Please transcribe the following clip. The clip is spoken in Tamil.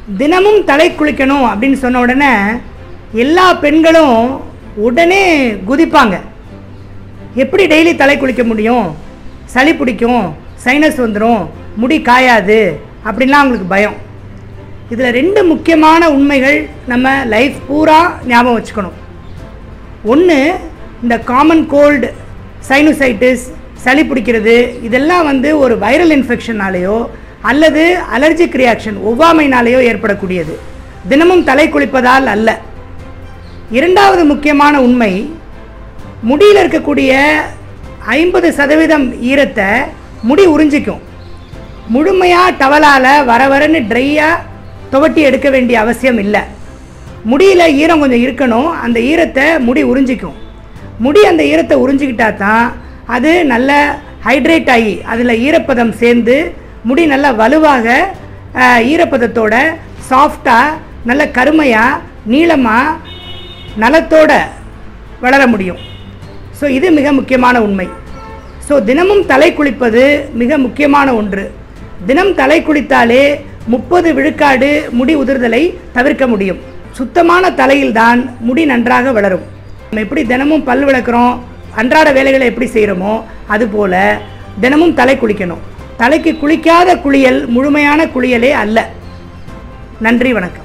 தினமும் தலை குளிக்கணும் அப்படின்னு சொன்ன உடனே எல்லா பெண்களும் உடனே குதிப்பாங்க எப்படி டெய்லி தலை குளிக்க முடியும் சளி பிடிக்கும் சைனஸ் வந்துடும் முடி காயாது அப்படின்லாம் அவங்களுக்கு பயம் இதில் ரெண்டு முக்கியமான உண்மைகள் நம்ம லைஃப் பூரா ஞாபகம் வச்சுக்கணும் ஒன்று இந்த காமன் கோல்டு சைனோசைட்டிஸ் சளி பிடிக்கிறது இதெல்லாம் வந்து ஒரு வைரல் இன்ஃபெக்ஷனாலேயோ அல்லது அலர்ஜிக் ரியாக்ஷன் ஒவ்வாமைனாலேயோ ஏற்படக்கூடியது தினமும் தலை குளிப்பதால் அல்ல இரண்டாவது முக்கியமான உண்மை முடியில் இருக்கக்கூடிய ஐம்பது சதவீதம் ஈரத்தை முடி உறிஞ்சிக்கும் முழுமையாக டவலால் வர வரன்னு ட்ரையாக துவட்டி எடுக்க வேண்டிய அவசியம் இல்லை முடியில் ஈரம் கொஞ்சம் இருக்கணும் அந்த ஈரத்தை முடி உறிஞ்சிக்கும் முடி அந்த ஈரத்தை உறிஞ்சிக்கிட்டா தான் அது நல்ல ஹைட்ரேட் ஆகி அதில் ஈரப்பதம் சேர்ந்து முடி நல்லா வலுவாக அஹ், ஈரப்பதத்தோட சாஃப்டாக நல்ல கருமையாக நீளமாக நலத்தோட வளர முடியும் ஸோ இது மிக முக்கியமான உண்மை ஸோ தினமும் தலை குளிப்பது மிக முக்கியமான ஒன்று தினம் தலை குளித்தாலே முப்பது விழுக்காடு முடி உதிர்தலை தவிர்க்க முடியும் சுத்தமான தலையில்தான் முடி நன்றாக வளரும் நம்ம எப்படி தினமும் பல் விளக்குறோம் அன்றாட வேலைகளை எப்படி செய்கிறோமோ அதுபோல் தினமும் தலை குளிக்கணும் தலைக்கு குளிக்காத குளியல் முழுமையான குளியலே அல்ல நன்றி வணக்கம்